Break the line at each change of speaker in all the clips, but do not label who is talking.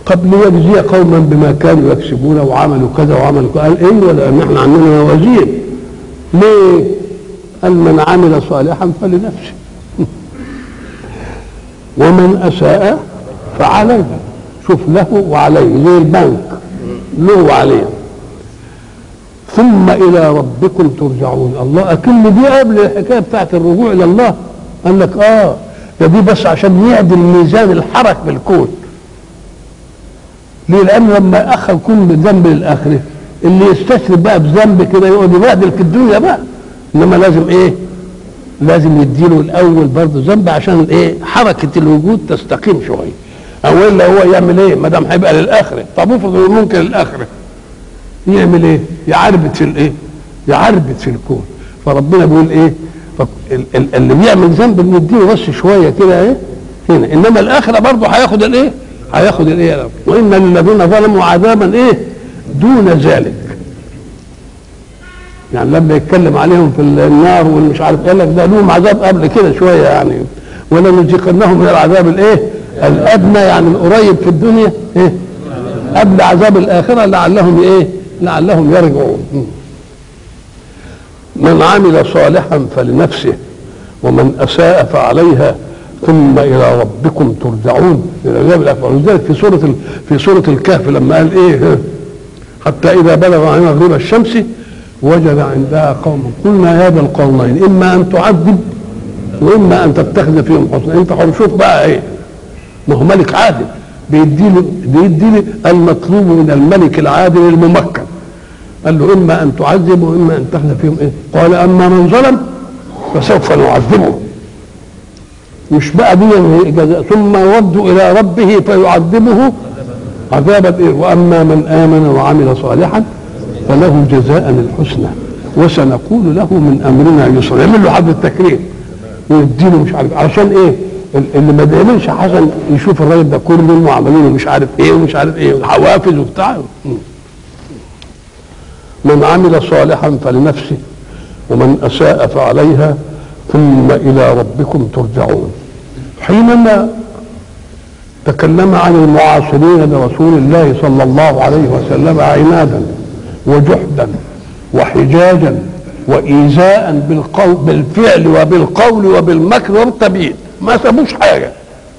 قد ليجزي قوما بما كانوا يكسبون وعملوا كذا وعملوا كذا قال ايه ولا ان احنا عندنا موازين ليه؟ قال من عمل صالحا فلنفسه ومن اساء فعليه شوف له وعليه زي البنك له وعليه ثم الى ربكم ترجعون الله اكن دي قبل الحكايه بتاعت الرجوع الى الله قال لك اه ده دي بس عشان يعدل ميزان الحرك بالكون ليه لان لما اخر كل بذنب للاخره اللي يستشرب بقى بذنب كده يقعد يبهدل في الدنيا بقى انما لازم ايه لازم يديله الاول برضه ذنب عشان ايه حركه الوجود تستقيم شويه او الا هو يعمل ايه ما دام هيبقى للاخره طب افرض إنه ممكن للاخره يعمل ايه يعربت في الايه يعربت في الكون فربنا بيقول ايه ف- ال- ال- اللي بيعمل ذنب بنديله بس شويه كده ايه هنا انما الاخره برضه هياخد الايه هياخد الايه وان للذين ظلموا عذابا ايه دون ذلك يعني لما يتكلم عليهم في النار والمش عارف قال لك ده لهم عذاب قبل كده شويه يعني ولنذيقنهم من العذاب الايه الادنى يعني القريب في الدنيا ايه قبل عذاب الاخره لعلهم ايه لعلهم يرجعون من عمل صالحا فلنفسه ومن اساء فعليها ثم الى ربكم ترجعون الى عذاب الاخره ولذلك في سوره ال- في سوره الكهف لما قال ايه حتى اذا بلغ عن مغرب الشمس وجد عندها قوما قلنا يا ذا القرنين اما ان تعذب واما ان تتخذ فيهم حسنا انت حر شوف بقى ايه ما هو ملك عادل بيدي له بيدي له المطلوب من الملك العادل الممكن قال له اما ان تعذب واما ان تاخذ فيهم ايه قال اما من ظلم فسوف نعذبه مش بقى دي جزاء ثم يرد الى ربه فيعذبه عذابا ايه واما من امن وعمل صالحا فله جزاء الحسنى وسنقول له من امرنا يسرا يعمل له حد التكريم ويديله مش عارف عشان ايه ال- اللي ما بيعملش حسن يشوف الراجل ده كله وعملوا له مش عارف ايه ومش عارف ايه وحوافز وبتاع من عمل صالحا فلنفسه ومن اساء فعليها ثم الى ربكم ترجعون حينما تكلم عن المعاصرين لرسول الله صلى الله عليه وسلم عنادا وجحدا وحجاجا وإيذاء بالقول بالفعل وبالقول وبالمكر والتبيين ما سابوش حاجة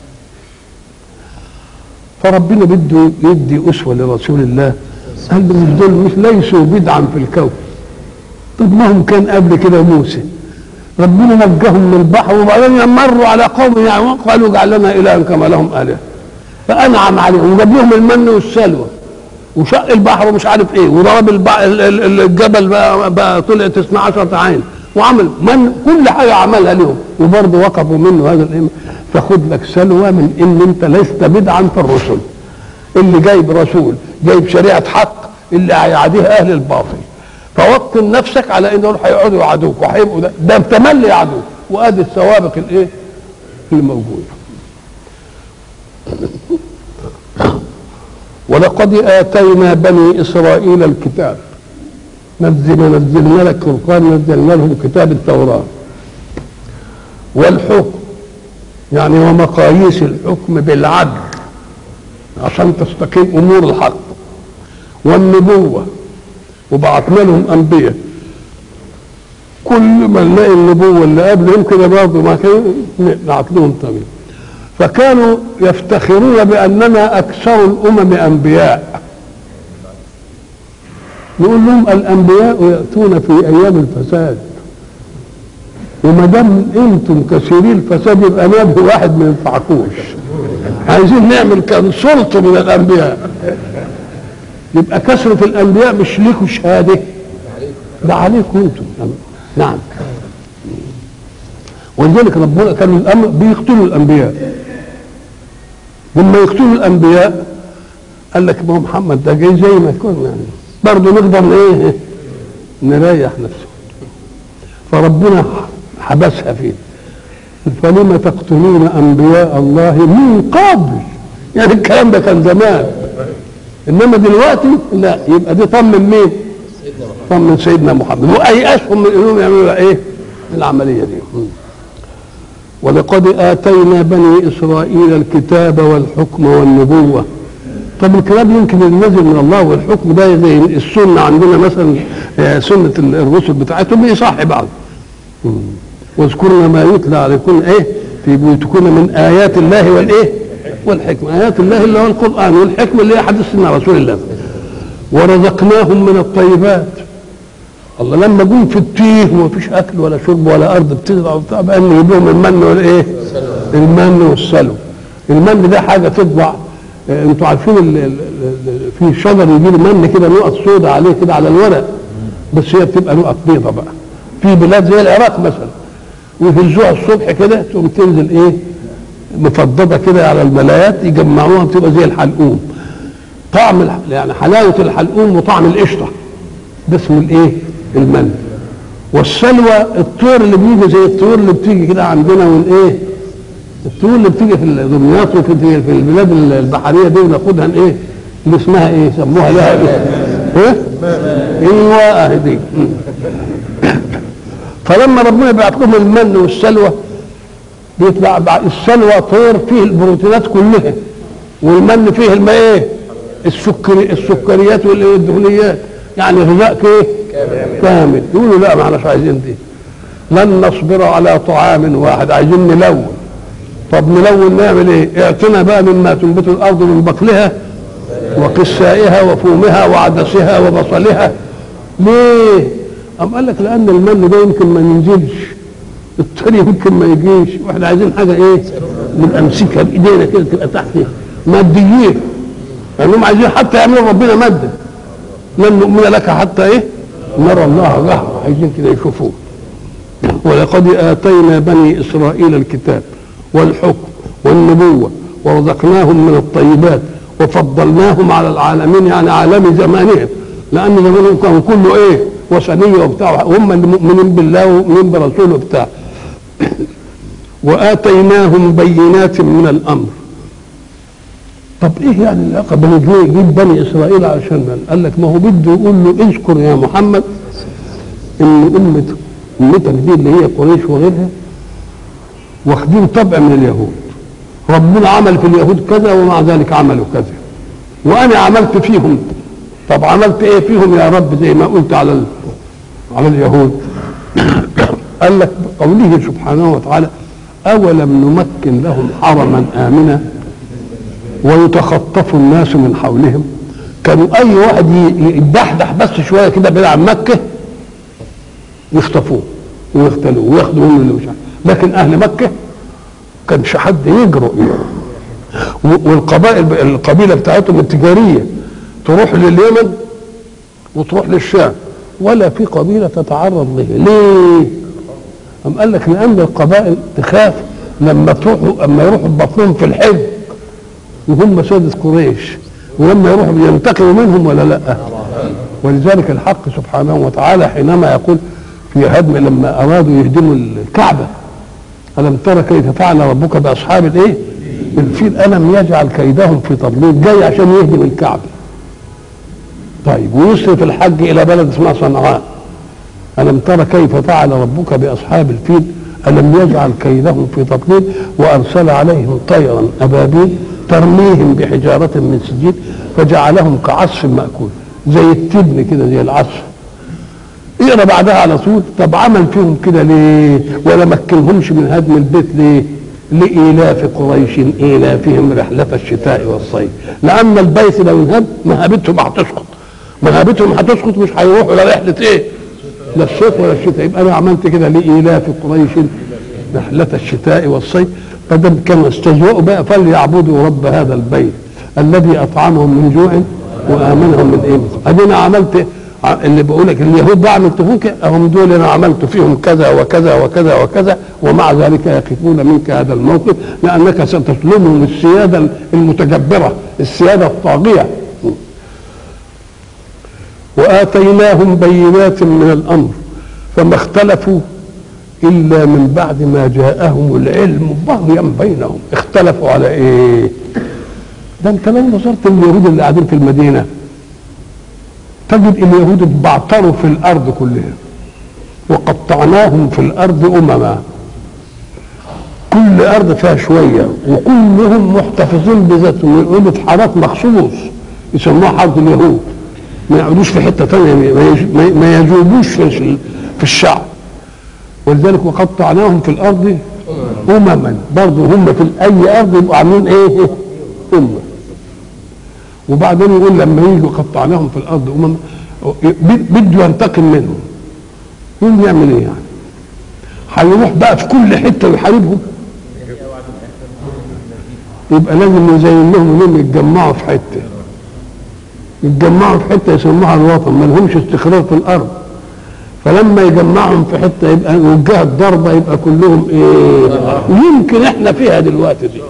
فربنا بده يدي أسوة لرسول الله قال له مش دول مش ليسوا بدعا في الكون طب ما هم كان قبل كده موسى ربنا نجاهم من البحر وبعدين مروا على قوم يعني قالوا اجعل لنا الها كما لهم الهه فانعم عليهم وجاب لهم المن والسلوى وشق البحر ومش عارف ايه وضرب الب- ال- ال- الجبل بقى, بقى طلعت 12 عين وعمل من كل حاجه عملها لهم وبرضه وقفوا منه هذا الإيمان فخد لك سلوى من ان انت لست بدعا في الرسل اللي جايب رسول جايب شريعه حق اللي هيعاديها اهل الباطل فوطن نفسك على ان دول هيقعدوا يعادوك وهيبقوا ده ده تملي يعادوك وادي السوابق الايه الموجوده ولقد آتينا بني إسرائيل الكتاب نزل نزلنا لك فرقان نزلنا لهم كتاب التوراة والحكم يعني ومقاييس الحكم بالعدل عشان تستقيم أمور الحق والنبوة وبعثنا لهم أنبياء كل ما نلاقي النبوة اللي قبلهم كده برضه ما كان نبعت لهم طبيب فكانوا يفتخرون باننا اكثر الامم انبياء نقول لهم الانبياء ياتون في ايام الفساد وما دام انتم كثيري الفساد يبقى نبي واحد ما ينفعكوش عايزين نعمل كان سلطه من الانبياء يبقى كثره الانبياء مش ليكوا شهاده ده عليكم انتم نعم ولذلك ربنا كان الامر بيقتلوا الانبياء لما يقتلوا الانبياء قال لك ما هو محمد ده جاي زي ما يكون يعني برضه نقدر ايه نريح نفسه فربنا حبسها فيه فلم تقتلون انبياء الله من قبل يعني الكلام ده كان زمان انما دلوقتي لا يبقى دي طمن مين طمن سيدنا محمد وايأسهم من انهم يعملوا ايه العمليه دي ولقد آتينا بني إسرائيل الكتاب والحكم والنبوة طب الكلام يمكن ينزل من الله والحكم ده زي السنه عندنا مثلا آه، سنه الرسل بتاعتهم يصح بعض مم. واذكرن ما يتلى عليكم ايه في بيوتكن من ايات الله والايه والحكمه ايات الله اللي هو القران والحكمه اللي هي حديث سنه رسول الله ورزقناهم من الطيبات الله لما جم في التيه وما فيش اكل ولا شرب ولا ارض بتزرع وبتاع بقى نجيب لهم المن والايه؟ المن والسلو المن ده حاجه تطبع آه، انتوا عارفين ال- ال- ال- في شجر يجي له من كده نقط سودة عليه كده على الورق بس هي بتبقى نقط بيضة بقى في بلاد زي العراق مثلا ويهزوها الصبح كده تقوم تنزل ايه مفضضه كده على الملايات يجمعوها بتبقى زي الحلقوم طعم الح... يعني حلاوه الحلقوم وطعم القشطه ده اسمه الايه المن والسلوى الطير اللي بيجي زي الطيور اللي بتيجي كده عندنا والايه الطيور اللي بتيجي في دمياط وفي في البلاد البحريه دي وناخدها ايه اللي اسمها ايه سموها لها ايه ايه ايوه اهي دي م. فلما ربنا يبعت لهم المن والسلوى بيطلع بع- السلوى طير فيه البروتينات كلها والمن فيه الما ايه السكري السكريات والدهنيات يعني غذاء ايه كامل يقولوا لا ما احناش عايزين دي لن نصبر على طعام واحد عايزين نلون طب نلون نعمل ايه اعتنا بقى مما تنبت الارض من بقلها وقسائها وفومها وعدسها وبصلها ليه أم قال لك لأن المن ده يمكن ما ينزلش التاني يمكن ما يجيش واحنا عايزين حاجة إيه نبقى نمسكها بإيدينا كده تبقى تحت ماديين لأنهم عايزين حتى يعملوا ربنا مادة لن نؤمن لك حتى إيه نرى الله جهرة عايزين كده يشوفوه ولقد آتينا بني إسرائيل الكتاب والحكم والنبوة ورزقناهم من الطيبات وفضلناهم على العالمين يعني عالم زمانهم لأن زمانهم كان كله إيه وثنية وبتاع هم اللي مؤمنين بالله ومؤمنين برسوله وبتاع وآتيناهم بينات من الأمر طب ايه يعني العلاقه بين يجيب بني اسرائيل علشان من؟ قال لك ما هو بده يقول له اذكر يا محمد ان امه امتك دي اللي هي قريش وغيرها واخدين طبع من اليهود ربنا عمل في اليهود كذا ومع ذلك عملوا كذا وانا عملت فيهم طب عملت ايه فيهم يا رب زي ما قلت على ال... على اليهود قال لك قوله سبحانه وتعالى اولم نمكن لهم حرما امنا ويتخطف الناس من حولهم كانوا اي واحد ي- يدحدح بس شويه كده بعيد عن مكه يخطفوه ويغتالوه وياخدوا منه اللي مش عارف لكن اهل مكه كانش حد يجرؤ يعني و- والقبائل القبيله بتاعتهم التجاريه تروح لليمن وتروح للشام ولا في قبيله تتعرض له ليه؟ أم قال لك لان القبائل تخاف لما تروحوا اما يروحوا ببطنهم في الحج وهم سادة قريش ولما يروحوا ينتقموا منهم ولا لا ولذلك الحق سبحانه وتعالى حينما يقول في هدم لما ارادوا يهدموا الكعبه الم ترى كيف فعل ربك باصحاب الايه الفيل الم يجعل كيدهم في تضليل جاي عشان يهدم الكعبه طيب ويصرف الحج الى بلد اسمها صنعاء ألم ترى كيف فعل ربك بأصحاب الفيل ألم يجعل كيدهم في تضليل وأرسل عليهم طيرا أبابيل ترميهم بحجارة من سجيل فجعلهم كعصف مأكول زي التبن كده زي العصف اقرا بعدها على طول طب عمل فيهم كده ليه ولا مكنهمش من هدم البيت ليه لإيلاف قريش إيلافهم رحلة الشتاء والصيف لأن البيت لو انهب مهابتهم هتسقط مهابتهم هتسقط مش هيروحوا لرحلة إيه لا الصيف ولا الشتاء يبقى أنا عملت كده لإيلاف قريش رحلة الشتاء والصيف فدم كانوا استهزئوا بقى فليعبدوا رب هذا البيت الذي أطعمهم من جوع وآمنهم من إيه أدينا عملت ع- اللي بقول لك اليهود بقى عملت فيهم كده هم دول انا عملت فيهم كذا وكذا وكذا وكذا ومع ذلك يقفون منك هذا الموقف لانك ستسلمهم السياده المتجبره السياده الطاغيه واتيناهم بينات من الامر فما اختلفوا الا من بعد ما جاءهم العلم بغيا بينهم اختلفوا على ايه ده انت لو نظرت اليهود اللي قاعدين في المدينه تجد اليهود اتبعتروا في الارض كلها وقطعناهم في الارض امما كل كل ارض فيها شويه وكلهم محتفظين بذاتهم يقولوا في حارات مخصوص يسموها حاره اليهود ما يقعدوش في حته ثانيه ما يج- ما- ما يجوبوش في في الشعب ولذلك وقطعناهم في الارض امما برضه هم في اي ارض يبقوا عاملين ايه؟ امه وبعدين يقول لما يجوا قطعناهم في الارض امما بده ينتقم منهم يقوم يعمل ايه يعني؟ هيروح بقى في كل حته ويحاربهم يبقى لازم يزين لهم انهم يتجمعوا في حته يتجمعوا في حته يسموها الوطن ما لهمش استقرار في الارض فلما يجمعهم في حته يبقى وجهت ضربه يبقى كلهم ايه يمكن احنا فيها دلوقتي دي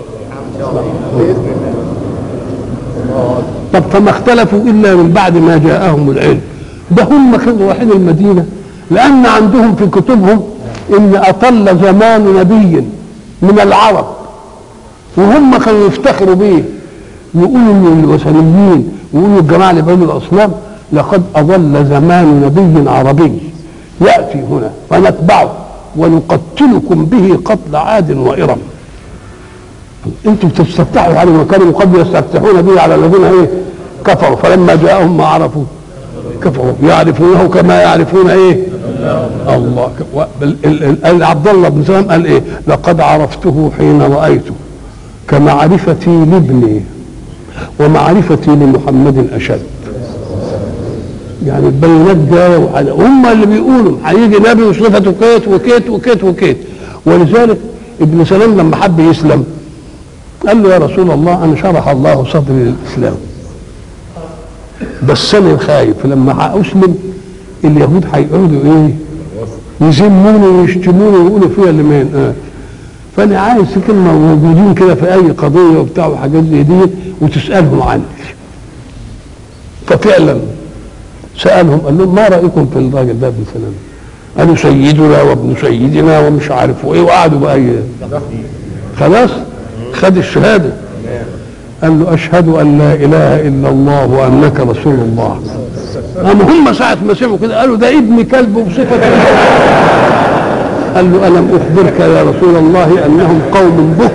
طب فما اختلفوا الا من بعد ما جاءهم العلم ده هم كانوا رايحين المدينه لان عندهم في كتبهم ان اطل زمان نبي من العرب وهم كانوا يفتخروا به يقولوا للوثنيين ويقولوا الجماعه اللي بيعبدوا الاصنام لقد اضل زمان نبي عربي ياتي هنا فنتبعه ونقتلكم به قتل عاد وارم انتم بتستفتحوا على ما كانوا قبل يستفتحون به على الذين ايه كفروا فلما جاءهم ما عرفوا كفروا يعرفونه كما يعرفون ايه الله و- بل- ال- ال- ال- عبد الله بن سلام قال ايه لقد عرفته حين رايته كمعرفتي لابني ومعرفتي لمحمد اشد يعني البينات جايه وعلى هم اللي بيقولوا هيجي نبي وصفته كيت وكيت وكيت وكيت ولذلك ابن سلام لما حب يسلم قال له يا رسول الله انا شرح الله صدري للاسلام بس انا خايف لما اسلم اليهود هيقعدوا ايه يذموني ويشتموني ويقولوا فيها اللي مين آه. فانا عايز كلمه موجودين كده في اي قضيه وبتاع وحاجات زي دي وتسالهم عني ففعلا سالهم قال لهم ما رايكم في الراجل ده ابن سلام قالوا سيدنا وابن سيدنا ومش عارف وايه وقعدوا بقى ي- خلاص خد الشهاده قال له اشهد ان لا اله الا الله وانك رسول الله اما هم ساعه ما سمعوا كده قالوا ده ابن كلب بصفه قال له الم اخبرك يا رسول الله انهم قوم بهت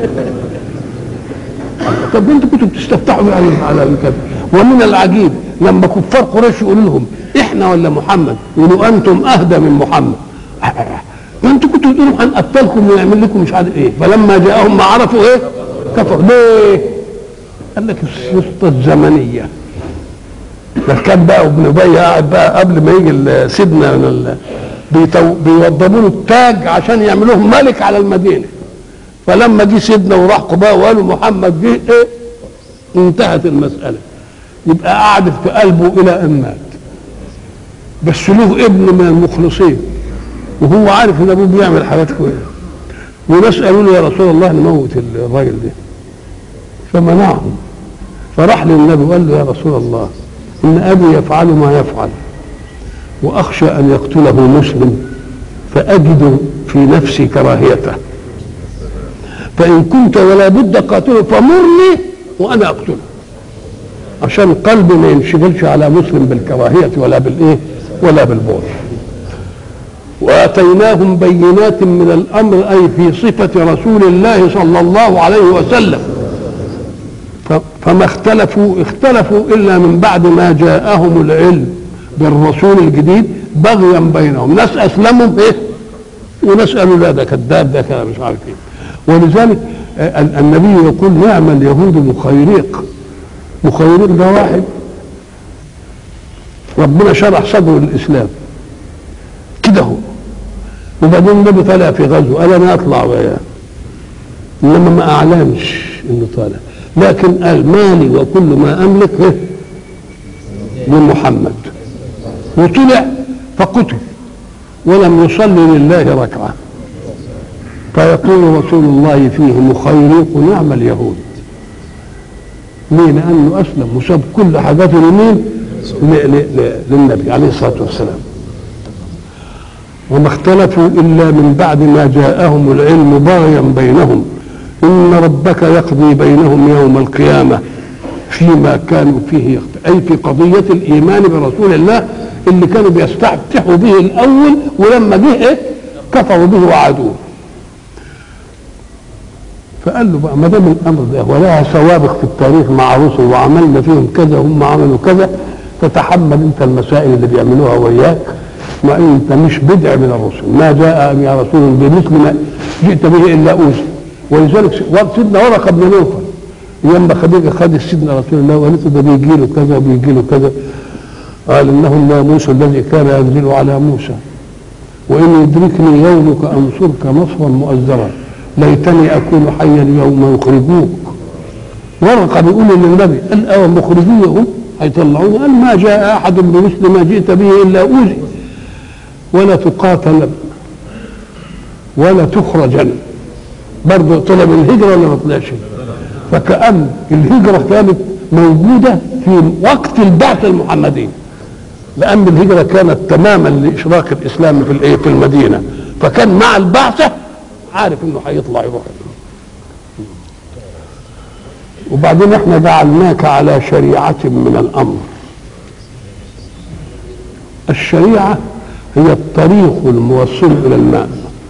طب انتوا كنتوا بتستفتحوا على على الكذب ومن العجيب لما كفار قريش يقولوا لهم احنا ولا محمد يقولوا انتم اهدى من محمد ما انتوا كنتوا تقولوا هنقتلكم ونعمل لكم مش عارف ايه فلما جاءهم ما عرفوا ايه كفر ليه قال لك السلطه الزمنيه ده كان بقى ابن ابي قاعد بقى قبل ما يجي ال- سيدنا من ال- بيتو- بيوضبوا له التاج عشان يعملوه ملك على المدينه فلما جه سيدنا وراح قباء وقالوا محمد جه ايه انتهت المساله يبقى قعدت في قلبه الى ان مات بس له ابن من المخلصين وهو عارف ان ابوه بيعمل حاجات كويسه وناس قالوا له يا رسول الله نموت الراجل ده فمنعهم فراح للنبي وقال له يا رسول الله ان ابي يفعل ما يفعل واخشى ان يقتله مسلم فاجد في نفسي كراهيته فان كنت ولا بد قاتله فمرني وانا اقتله عشان قلبي ما ينشغلش على مسلم بالكراهيه ولا بالايه ولا بالبغض واتيناهم بينات من الامر اي في صفه رسول الله صلى الله عليه وسلم ف- فما اختلفوا اختلفوا الا من بعد ما جاءهم العلم بالرسول الجديد بغيا بينهم ناس اسلموا ايه وناس قالوا لا ده كذاب ده كذا مش عارف ايه ولذلك آه، ال- النبي يقول نعم اليهود مخيريق مخيريق ده واحد ربنا شرح صدره للاسلام كده هو وبعدين النبي طالع في غزو قال انا اطلع وياه انما ما اعلنش انه طالع لكن قال مالي وكل ما املك إيه؟ لمحمد وطلع فقتل ولم يصلي لله ركعه فيقول رسول الله فيه مخيريق نعم اليهود ليه؟ لانه اسلم وساب كل حاجاته لمين؟ ل- ل- ل- للنبي عليه الصلاه والسلام وما اختلفوا الا من بعد ما جاءهم العلم بغيا بينهم ان ربك يقضي بينهم يوم القيامه فيما كانوا فيه يخت... اي في قضيه الايمان برسول الله اللي كانوا بيستفتحوا به الاول ولما جه ايه كفروا به وعادوه فقال له بقى ما دام الامر ده ولها سوابق في التاريخ مع رسل وعملنا فيهم كذا وهم عملوا كذا تتحمل انت المسائل اللي بيعملوها وياك ما انت مش بدع من الرسل ما جاء يا رسول بمثل ما جئت به الا اوذي ولذلك سيدنا ورقه بن نوفل لما خديجه خد سيدنا رسول الله وقالت له ده بيجي له كذا وبيجي له كذا قال انه الناموس الذي كان ينزل على موسى وان يدركني يومك انصرك نصرا مؤزرا ليتني اكون حيا يوم يخرجوك ورقه بيقول للنبي قال او مخرجوهم هيطلعوني قال ما جاء احد بمثل ما جئت به الا اوذي ولا تقاتل ولا تخرجن برضه طلب الهجره ولا ما طلعش فكأن الهجرة كانت موجودة في وقت البعث المحمدي لأن الهجرة كانت تماما لإشراك الإسلام في الإيه في المدينة فكان مع البعثة عارف إنه هيطلع يروح وبعدين احنا جعلناك على شريعة من الأمر الشريعة هي الطريق الموصل إلى الماء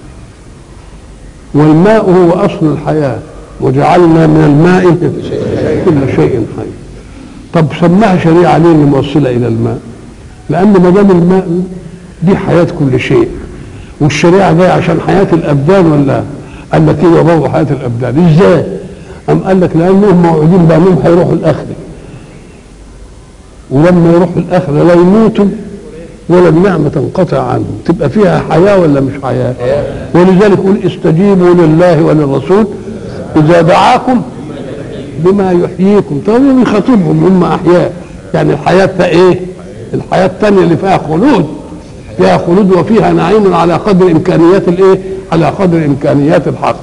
والماء هو أصل الحياة وجعلنا من الماء كل شيء حي طب سماها شريعة ليه اللي موصلة إلى الماء لأن ما دام الماء دي حياة كل شيء والشريعة جاية عشان حياة الأبدان ولا قال لك إيه برضه حياة الأبدان إزاي؟ أم قال لك لأنهم موعودين بأنهم هيروحوا الآخرة ولما يروحوا الآخرة لا يموتوا ولا النعمة تنقطع عنهم تبقى فيها حياة ولا مش حياة ولذلك يقول استجيبوا لله وللرسول إذا دعاكم بما يحييكم طب يخاطبهم هم أحياء يعني الحياة إيه الحياة الثانية اللي فيها خلود فيها خلود وفيها نعيم على قدر إمكانيات الإيه على قدر إمكانيات الحق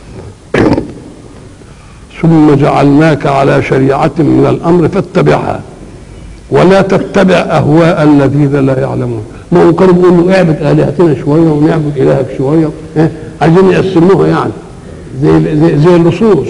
ثم جعلناك على شريعة من الأمر فاتبعها ولا تتبع أهواء الذين لا يعلمون ما هم كانوا بيقولوا اعبد آلهتنا شوية ونعبد إلهك شوية إيه؟ عايزين يقسموها يعني زي زي, زي اللصوص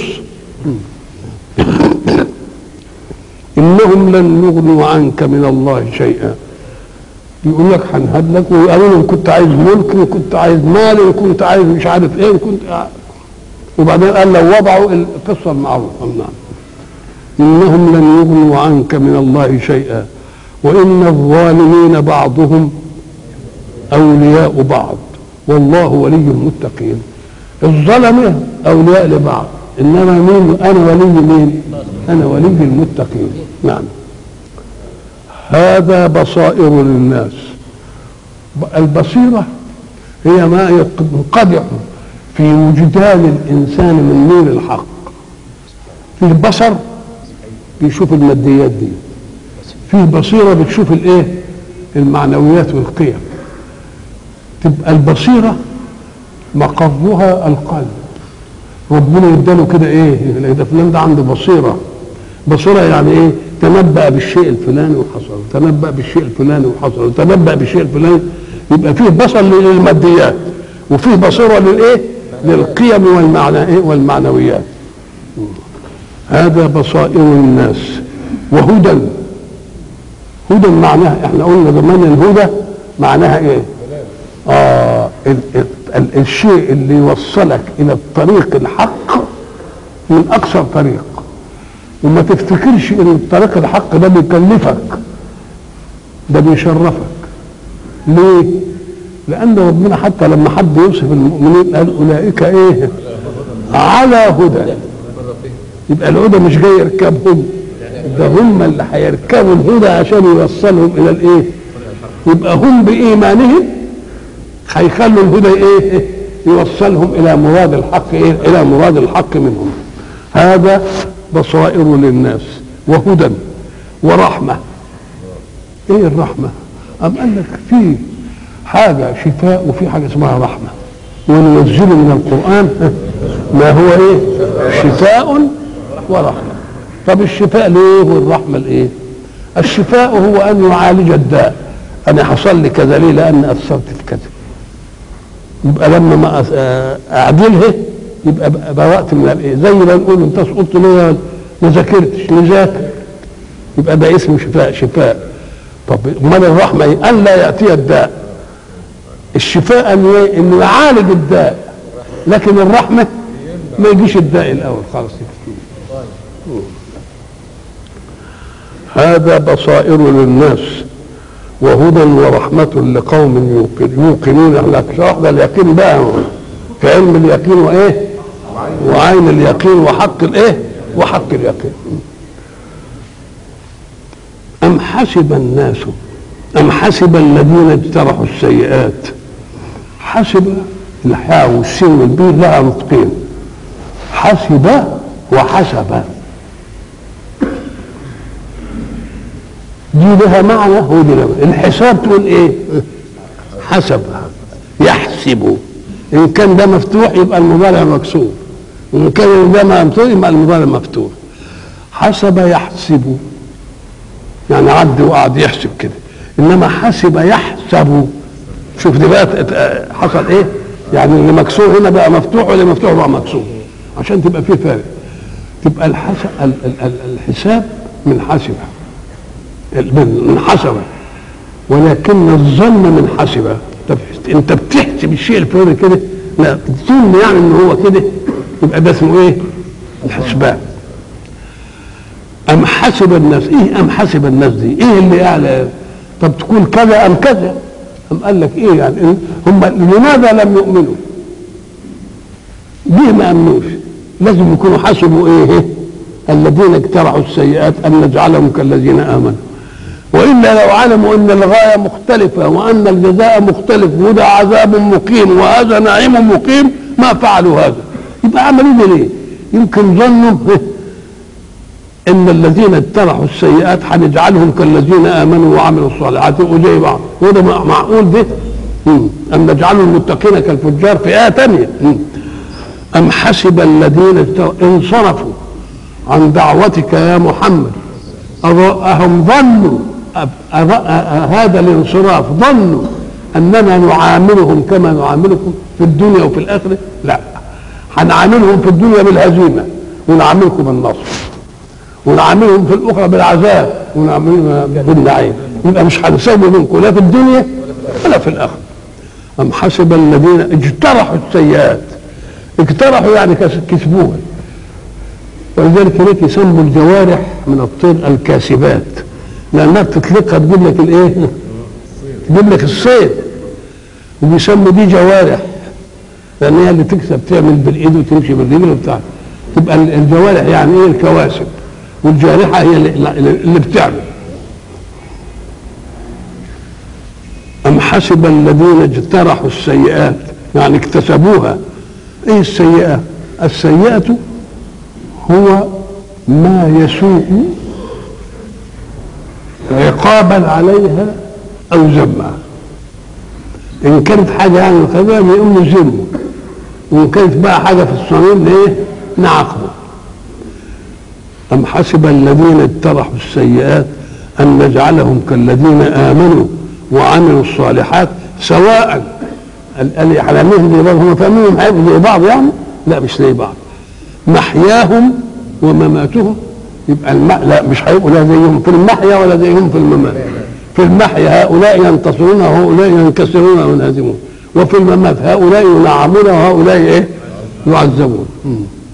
انهم لن يغنوا عنك من الله شيئا يقول لك هنهد لك ويقولوا لهم كنت عايز ملك وكنت عايز مال وكنت عايز مش عارف ايه وكنت وبعدين قال لو وضعوا القصه المعروفه نعم انهم لن يغنوا عنك من الله شيئا وان الظالمين بعضهم اولياء بعض والله ولي المتقين الظلمه اولياء لبعض انما مين انا ولي مين انا ولي المتقين نعم هذا بصائر للناس البصيرة هي ما ينقدح في وجدان الإنسان من نور الحق في البصر بيشوف الماديات دي في بصيرة بتشوف الايه المعنويات والقيم تبقى البصيرة مقرها القلب ربنا يداله كده ايه ده فلان ده عنده بصيرة بصيرة يعني ايه تنبأ بالشيء الفلاني وحصل تنبأ بالشيء الفلاني وحصل تنبأ بالشيء الفلاني يبقى فيه بصر للماديات وفيه بصيرة للايه للقيم والمعنى إيه؟ والمعنويات هذا بصائر الناس وهدى هدى معناها احنا قلنا زمان الهدى معناها ايه اه ال ال ال الشيء اللي يوصلك الى الطريق الحق من اقصر طريق وما تفتكرش ان الطريق الحق ده بيكلفك ده بيشرفك ليه لان ربنا حتى لما حد يوصف المؤمنين قال اولئك ايه على هدى يبقى الهدى مش جاي يركبهم ده هم اللي هيركبوا الهدى عشان يوصلهم الى الايه يبقى هم بايمانهم هيخلوا الهدى ايه يوصلهم الى مراد الحق ايه الى مراد الحق منهم هذا بصائر للناس وهدى ورحمة ايه الرحمة ام قال لك في حاجة شفاء وفي حاجة اسمها رحمة وننزل من القرآن ما هو ايه شفاء ورحمة طب الشفاء ليه والرحمة لايه الشفاء هو ان يعالج الداء انا حصل لي كذا ليه لان اثرت في كذا يبقى لما ما اعدلها يبقى برأت من الايه زي ما نقول انت سقطت ليه ما ذاكرتش نذاكر يبقى ده اسمه شفاء شفاء طب امال الرحمه ايه؟ ان لا ياتي الداء الشفاء ان انه يعالج الداء لكن الرحمه ما يجيش الداء الاول خالص هذا بصائر للناس وهدى ورحمة لقوم يوقن- يوقنون على واحدة اليقين بقى كعلم اليقين وايه وعين اليقين وحق الايه وحق اليقين أم حسب الناس أم حسب الذين اجترحوا السيئات حسب الحاء والسين والبين لها نطقين حسب وحسب دي لها معنى ودي لها معنى. الحساب تقول ايه حسب يحسب ان كان ده مفتوح يبقى المضارع مكسور وان كان ده مفتوح يبقى المضارع مفتوح حسب يحسب يعني عد وقعد يحسب كده انما حسب يحسب شوف دي بقى ت- حصل ايه يعني اللي مكسور هنا بقى مفتوح واللي مفتوح بقى مكسور عشان تبقى فيه فارق تبقى الحسب ال- ال- ال- الحساب من حسب ال- من من حسب ولكن الظن من حسب طب انت بتحسب الشيء الفلاني كده لا تظن يعني ان هو كده يبقى ده اسمه ايه الحسبان أم حسب الناس إيه أم حسب الناس دي إيه اللي أعلى طب تكون كذا أم كذا أم قال لك إيه يعني إن- هم لماذا لم يؤمنوا ليه ما أمنوش لازم يكونوا حسبوا إيه الذين اجترحوا السيئات أن نجعلهم كالذين آمنوا وإلا لو علموا أن الغاية مختلفة وأن الجزاء مختلف وده عذاب مقيم وهذا نعيم مقيم ما فعلوا هذا يبقى عملوا ده ليه يمكن ظنوا ان الذين اجترحوا السيئات هنجعلهم كالذين امنوا وعملوا الصالحات يبقوا زي بعض وده مع- معقول ده مم. ام نجعل المتقين كالفجار في ايه ثانيه ام حسب الذين اجترحوا انصرفوا عن دعوتك يا محمد أظ- أهم ظنوا أب- أظ- أ- هذا الانصراف ظنوا أننا نعاملهم كما نعاملكم في الدنيا وفي الآخرة لا هنعاملهم في الدنيا بالهزيمة ونعاملكم بالنصر ونعاملهم في الأخرى بالعذاب ونعاملهم بالنعيم يبقى مش هنسوي منكم لا في الدنيا ولا في الآخرة أم حسب الذين اجترحوا السيئات اجترحوا يعني كس- كسبوها ولذلك هناك يسموا الجوارح من الطير الكاسبات لانها بتطلقها تجيب لك الايه؟ تجيب لك الصيد وبيسموا دي جوارح لان هي اللي تكسب تعمل بالايد وتمشي بالرجل وبتاع تبقى ال- الجوارح يعني ايه الكواسب والجارحه هي اللي, اللي بتعمل أم حسب الذين اجترحوا السيئات يعني اكتسبوها ايه السيئة السيئة هو ما يسوء عقابا عليها او ذما ان كانت حاجه يعني الخبيئه يقوم نذمه وان كانت بقى حاجه في الصميم ايه نعاقبه ام حسب الذين اجترحوا السيئات ان نجعلهم كالذين امنوا وعملوا الصالحات سواء قال قال على مهل زي بعض هم فاهمين هيبقوا زي بعض يعني لا مش زي بعض محياهم ومماتهم يبقى الم... لا مش هيبقوا لا زيهم في المحيا ولا زيهم في الممات في المحيا هؤلاء ينتصرون وهؤلاء ينكسرون وينهزمون وفي الممات هؤلاء ينعمون وهؤلاء ايه يعذبون مم.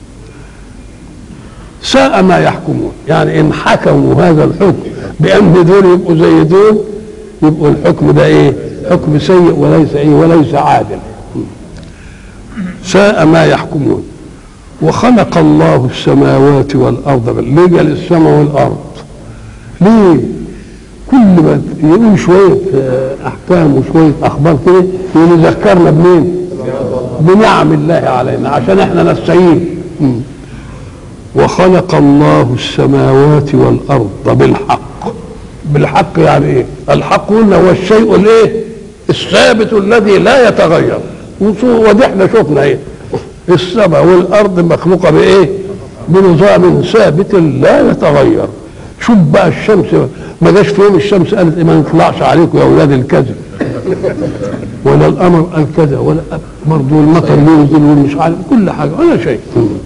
ساء ما يحكمون يعني ان حكموا هذا الحكم بان دول يبقوا زي دول يبقوا الحكم ده ايه حكم سيء وليس ايه وليس عادل مم. ساء ما يحكمون وخلق الله السماوات والارض ليه قال السماء والارض ليه كل ما يقول شويه آه، احكام وشويه اخبار كده يقول يذكرنا بمين بنعم الله علينا عشان احنا نستعين مم. وخلق الله السماوات والارض بالحق بالحق يعني ايه الحق قلنا هو الشيء الايه الثابت الذي لا يتغير وصو- ودي احنا شفنا ايه السماء والارض مخلوقه بايه بنظام ثابت لا يتغير شوف بقى الشمس ما جاش في يوم الشمس قالت إيه ما نطلعش عليكم يا اولاد الكذب ولا القمر قال كذا ولا برضه المطر ينزل ومش عارف كل حاجه ولا شيء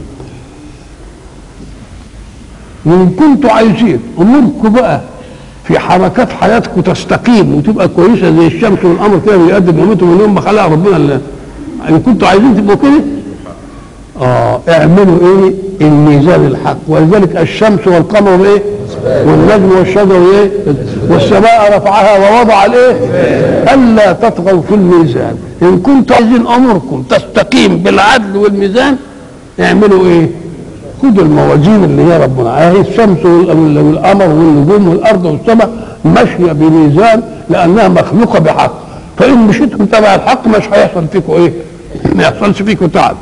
وان كنتوا عايزين اموركم بقى في حركات حياتكم تستقيم وتبقى كويسه زي الشمس والقمر كده بيقدم مهمته من يوم ما خلق ربنا ال- ان كنتوا عايزين تبقوا كده اه اعملوا ايه الميزان الحق ولذلك الشمس والقمر ايه والنجم والشجر ايه والسماء رفعها ووضع الايه الا تطغوا في الميزان ان كنتم عايزين امركم تستقيم بالعدل والميزان اعملوا ايه خدوا الموازين اللي هي ربنا اهي الشمس وال- والقمر والنجوم والارض والسماء ماشيه بميزان لانها مخلوقه بحق فان مشيتم تبع الحق مش هيحصل فيكم ايه ما يحصلش فيكم تعب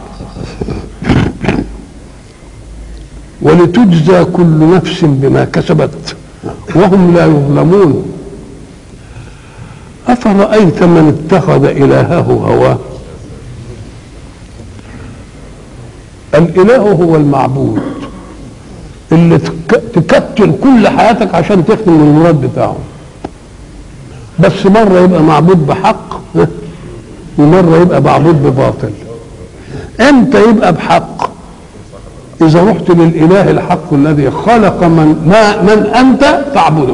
ولتجزى كل نفس بما كسبت وهم لا يظلمون أفرأيت من اتخذ إلهه هواه الإله هو المعبود اللي تك- تكتل كل حياتك عشان تخدم المراد بتاعه بس مرة يبقى معبود بحق ها، ومرة يبقى معبود بباطل امتى يبقى بحق إذا رحت للإله الحق الذي خلق من ما من أنت تعبده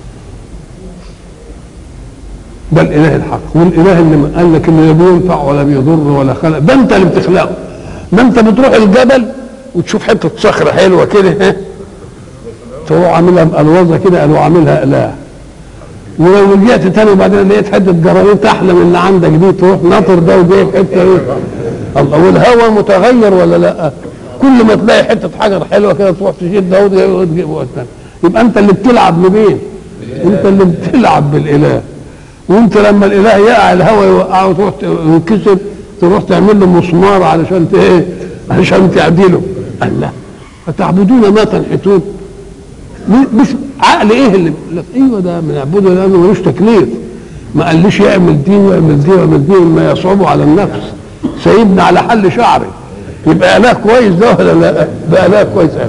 ده الإله الحق والإله اللي قال لك إنه لا بينفع ولا بيضر ولا خلق ده أنت اللي بتخلقه ده أنت بتروح الجبل وتشوف حتة صخرة حلوة كده ها تروح عاملها بألوظة كده قالوا عاملها إله ولو رجعت تاني وبعدين لقيت حته جرانيت احلى من اللي عندك دي تروح ناطر ده وجايب حته ايه الله والهواء متغير ولا لا كل ما تلاقي حته حجر حلوه كده تروح تشيل ده وتجيب- وتجيب وقت تاني. يبقى انت اللي بتلعب لمين انت اللي بتلعب بالاله وانت لما الاله يقع الهواء يوقعه وتروح ت- ينكسر تروح تعمل له مسمار علشان ت- ايه عشان تعدله الله فتعبدون ما تنحتون مش عقل ايه اللي لك ايوه ده بنعبده لانه ملوش تكليف ما قاليش يعمل دي ويعمل دي ويعمل دي ما يصعب على النفس سيبنا على حل شعري يبقى اله كويس ده ولا لا؟ ده اله كويس قوي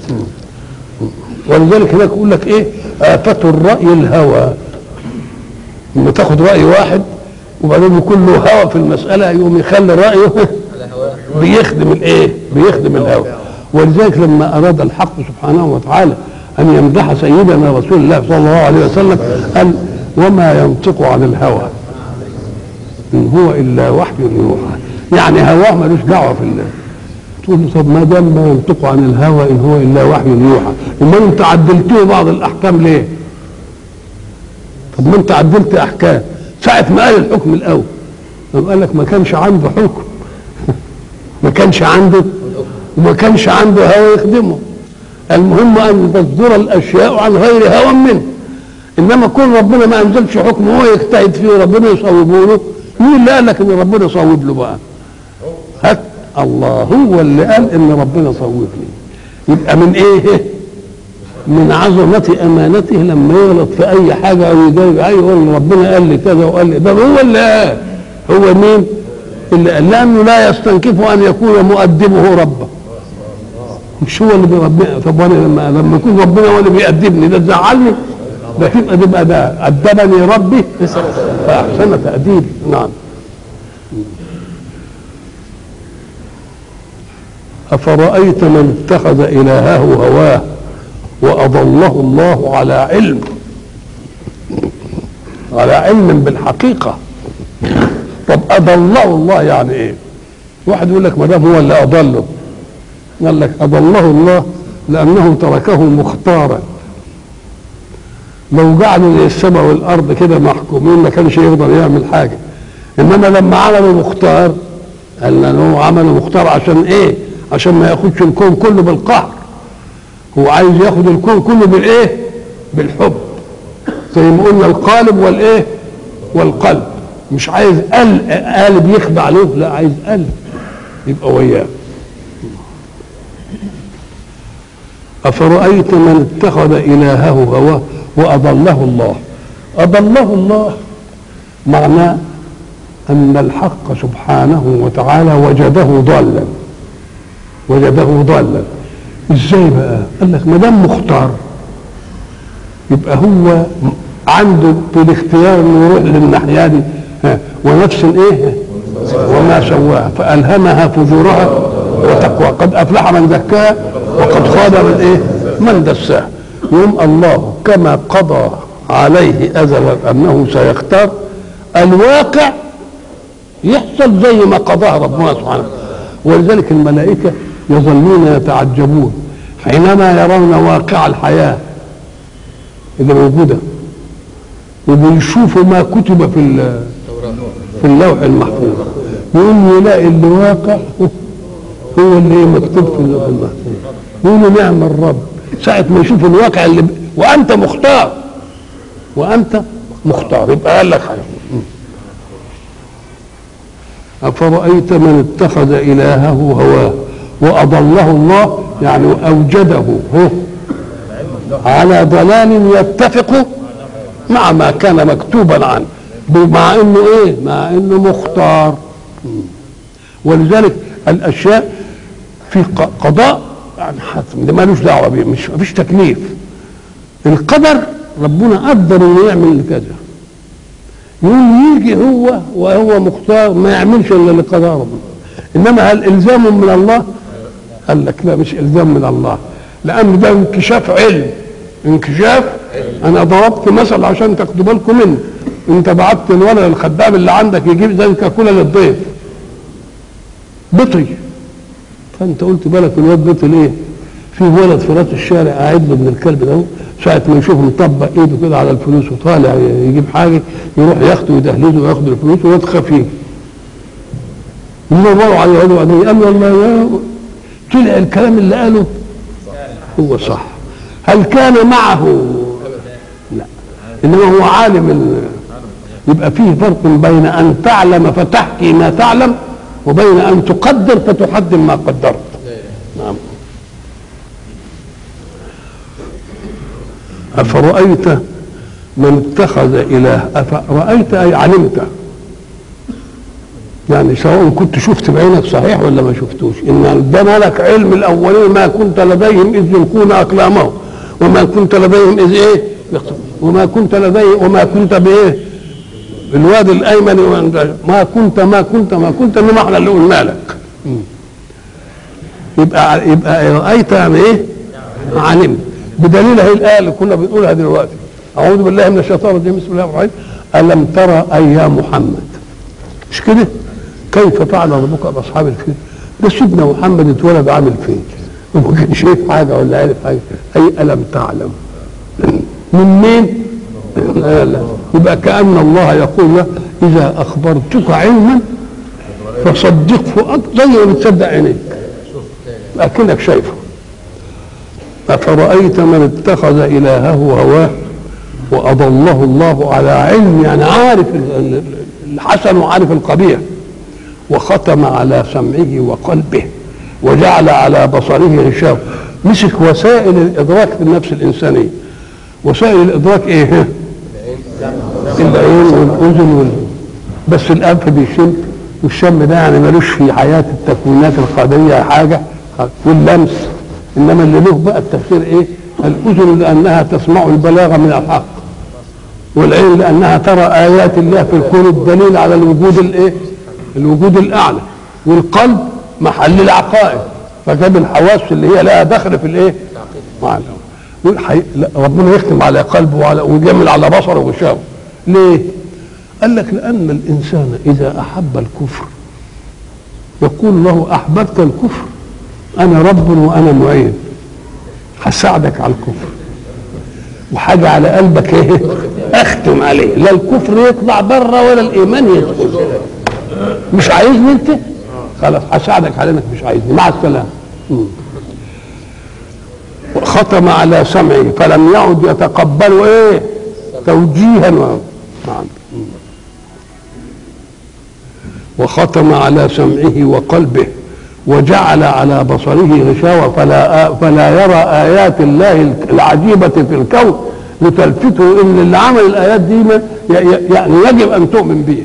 ولذلك هناك يقول لك ايه آفة الرأي الهوى لما تاخد رأي واحد وبعدين يكون له هوى في المسألة يقوم يخلي رأيه بيخدم الايه؟ بيخدم الهوى ولذلك لما أراد الحق سبحانه وتعالى أن يمدح سيدنا رسول الله صلى الله عليه وسلم قال وما ينطق عن الهوى إن هو إلا وحي يوحى يعني هواه ملوش دعوة في الله تقول له طب ما دام ما ينطق عن الهوى إن هو إلا وحي يوحى أمال أنت عدلتوه بعض الأحكام ليه؟ طب ما أنت عدلت أحكام ساعة ما قال الحكم الأول طب قال لك ما كانش عنده حكم ما كانش عنده وما كانش عنده هوى يخدمه المهم ان تصدر الاشياء عن غير هوى منه انما كون ربنا ما انزلش حكم هو يجتهد فيه وربنا يصوبه له مين اللي قال لك ان ربنا يصوب له بقى هات الله هو اللي قال ان ربنا صوبني يبقى من ايه من عظمة أمانته لما يغلط في أي حاجة أو يجاوب أي يقول ربنا قال لي كذا وقال لي ده هو اللي قال هو مين؟ اللي قال لأنه لا يستنكف أن يكون مؤدبه ربه مش هو اللي بيربيني طب وانا لما لما يكون ربنا هو اللي بيأدبني ده تزعلني ده تبقى تبقى ده أدبني ربي فأحسن تأديب نعم أفرأيت من اتخذ إلهه هواه وأضله الله على علم على علم بالحقيقة طب أضله الله يعني إيه؟ واحد يقول لك ما دام هو اللي أضله قال لك أضله الله لأنه تركه مختارا لو جعلوا السماء والأرض كده محكومين ما كانش يقدر يعمل حاجة إنما لما عملوا مختار قال لأنه هو عمله مختار عشان إيه؟ عشان ما ياخدش الكون كله بالقهر هو عايز ياخد الكون كله بالإيه؟ بالحب زي ما قلنا القالب والإيه؟ والقلب مش عايز قلب قالب يخضع له لا عايز قلب يبقى وياه أفرأيت من اتخذ إلهه هواه وأضله الله أضله الله معناه أن الحق سبحانه وتعالى وجده ضالا وجده ضالا ازاي بقى؟ قال لك ما دام مختار يبقى هو عنده في الاختيار انه يروح للناحيه دي ها، ونفس ايه؟ وما سواها فالهمها فجورها وتقوى قد افلح من زكاها وقد خاب من ايه؟ من دساها يوم الله كما قضى عليه ازلا انه سيختار الواقع يحصل زي ما قضاه ربنا سبحانه ولذلك الملائكة يظلون يتعجبون حينما يرون واقع الحياة اللي موجودة وبيشوفوا ما كتب في ال- في اللوح المحفوظ يقوم يلاقي اللي واقع هو اللي مكتوب في اللوح المحفوظ يقولوا نعم الرب ساعة ما يشوف الواقع اللي ب... وأنت مختار وأنت مختار يبقى قال لك حاجة أفرأيت من اتخذ إلهه هواه وأضله الله يعني أوجده هو على ضلال يتفق مع ما كان مكتوبا عنه مع انه ايه مع انه مختار ولذلك الاشياء في ق- قضاء يعني حتم ده مالوش دعوه بيه مش مفيش تكليف القدر ربنا قدر انه يعمل كذا يقوم يجي هو وهو مختار ما يعملش الا اللي قضاه ربنا انما هل الزام من الله قال لك لا مش الزام من الله لان ده انكشاف علم انكشاف انا ضربت مثل عشان تاخدوا بالكم منه انت بعت الولد الخدام اللي عندك يجيب زي كاكولا للضيف بطي فانت قلت بالك الواد بطي ليه في ولد في راس الشارع قاعد له من الكلب ده ساعة ما يشوف مطبق ايده كده على الفلوس وطالع يجيب حاجة يروح ياخده ويدهلزه وياخد الفلوس ويواد خفيف يدوروا عليه يقعدوا عليه قال له والله يا طلع الكلام اللي قاله هو صح هل كان معه لا انما هو عالم ال... يبقى فيه فرق بين ان تعلم فتحكي ما تعلم وبين ان تقدر فتحدم ما قدرت نعم أفرأيت من اتخذ إله أفرأيت أي علمت يعني سواء كنت شفت بعينك صحيح ولا ما شفتوش ان ده مالك علم الاولين ما كنت لديهم اذ يلقون اقلامهم وما كنت لديهم اذ ايه يخطبون. وما كنت لديهم وما كنت بايه بالوادي الايمن وما- ما كنت ما كنت ما كنت انما احنا اللي قلنا لك مم. يبقى يبقى رايت يعني ايه علمت بدليل هي الايه اللي كنا بنقولها دلوقتي اعوذ بالله من الشيطان الرجيم بسم الله الرحمن الرحيم الم ترى اي يا محمد مش كده كيف فعل ربك باصحاب الفيل ده سيدنا محمد اتولد عامل فين وما كان شايف حاجه ولا عارف حاجه اي الم تعلم من مين لا لا يبقى كان الله يقول له اذا اخبرتك علما فصدقه أك- زي ما بتصدق عينيك اكنك شايفه افرايت من اتخذ الهه هواه واضله الله على علم يعني عارف ال- ال- الحسن وعارف القبيح وختم على سمعه وقلبه وجعل على بصره غشاوة مسك وسائل الادراك في النفس الانسانيه وسائل الادراك ايه العين والاذن وال... بس الانف بيشم والشم ده يعني ملوش في حياه التكوينات القادريه حاجه واللمس انما اللي له بقى التفسير ايه الاذن لانها تسمع البلاغه من الحق والعين لانها ترى ايات الله في الكون الدليل على الوجود الايه الوجود الاعلى والقلب محل العقائد فجاب الحواس اللي هي لها دخل في الايه معنى والحي... لا، ربنا يختم على قلبه وعلى ويجمل على بصره وشاوه ليه قال لك لان الانسان اذا احب الكفر يقول له احببت الكفر انا رب وانا معين هساعدك على الكفر وحاجه على قلبك ايه اختم عليه لا الكفر يطلع بره ولا الايمان يدخل مش عايزني انت خلاص هساعدك على انك مش عايزني مع السلامه مم. ختم على سمعه فلم يعد يتقبل ايه توجيها و... نعم مم. وختم على سمعه وقلبه وجعل على بصره غشاوة فلا فلا يرى آيات الله العجيبة في الكون لتلفته إن اللي عمل الآيات دي ما- ي- ي- يعني يجب أن تؤمن به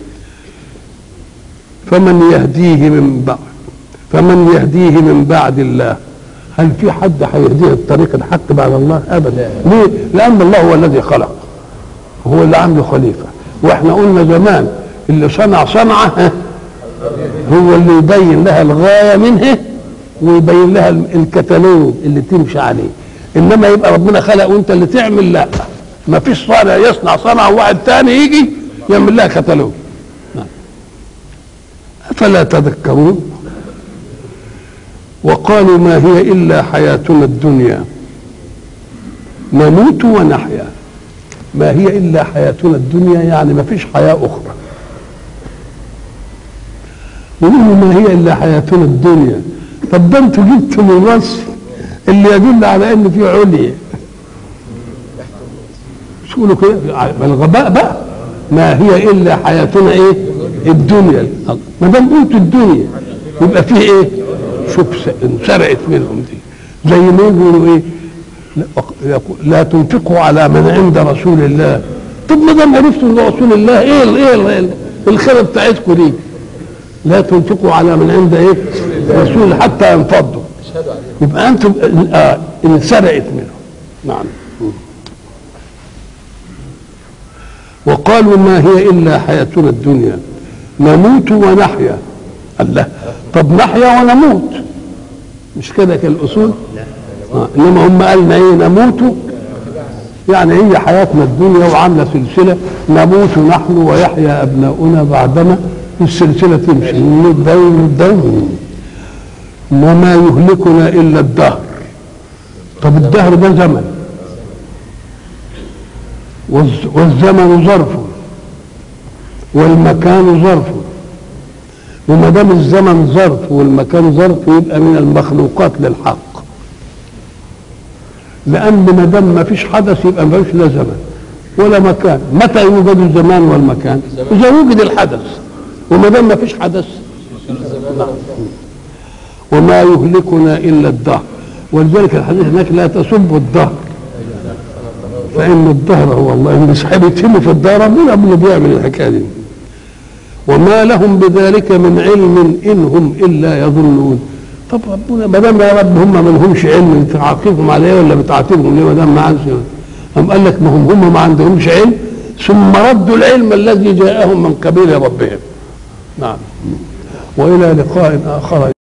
فمن يهديه من بعد فمن يهديه من بعد الله هل في حد هيهديه الطريق الحق بعد الله ابدا ليه لان الله هو الذي خلق هو اللي عنده خليفه واحنا قلنا زمان اللي صنع صنعه ها، هو اللي يبين لها الغايه منها ويبين لها الكتالوج اللي تمشي عليه انما يبقى ربنا خلق وانت اللي تعمل لا ما فيش صانع يصنع صنعه وواحد تاني يجي يعمل لها كتالوج افلا تذكرون وقالوا ما هي إلا حياتنا الدنيا نموت ونحيا ما هي إلا حياتنا الدنيا يعني ما فيش حياة أخرى يقولوا ما هي إلا حياتنا الدنيا طب ده انتوا جبتم الوصف اللي يدل على ان في عليا مش يقولوا كده الغباء بقى ما هي الا حياتنا ايه الدنيا ما دام قلتوا الدنيا يبقى فيه ايه شوف انسرقت منهم دي زي ما يقولوا ايه لا, لا تنفقوا على من عند رسول الله طب ما دام عرفتوا ان رسول الله ايه ال ايه ال الخيره بتاعتكم دي لا تنفقوا على من عند ايه رسول حتى ينفضوا يبقى انتم آه انسرقت منهم نعم وقالوا ما هي الا حياتنا الدنيا نموت ونحيا الله طب نحيا ونموت مش كده كالاصول آه. انما هم قالنا ايه نموت يعني هي حياتنا الدنيا وعامله سلسله نموت نحن ويحيا ابناؤنا بعدما السلسله تمشي من الدين للدين وما يهلكنا الا الدهر طب الدهر ده زمن والزمن ظرف والمكان ظرف وما دام الزمن ظرف والمكان ظرف يبقى من المخلوقات للحق لان ما دام ما فيش حدث يبقى ما فيش لا زمن ولا مكان متى يوجد الزمان والمكان اذا وجد الحدث وما دام ما فيش حدث نعم وما يهلكنا الا الدهر ولذلك الحديث هناك لا تسبوا الدهر فان الدهر هو الله ان صاحب يتم في الدهر ربنا اللي بيعمل الحكايه دي وما لهم بذلك من علم ان هم الا يظنون طب ربنا ما دام يا رب هم ما لهمش علم تعاقبهم عليه ولا بتعاتبهم ليه ما دام ما عندهمش أم قال لك ما هم هم ما عندهمش علم ثم ردوا العلم الذي جاءهم من قبيل ربهم نعم والى لقاء اخر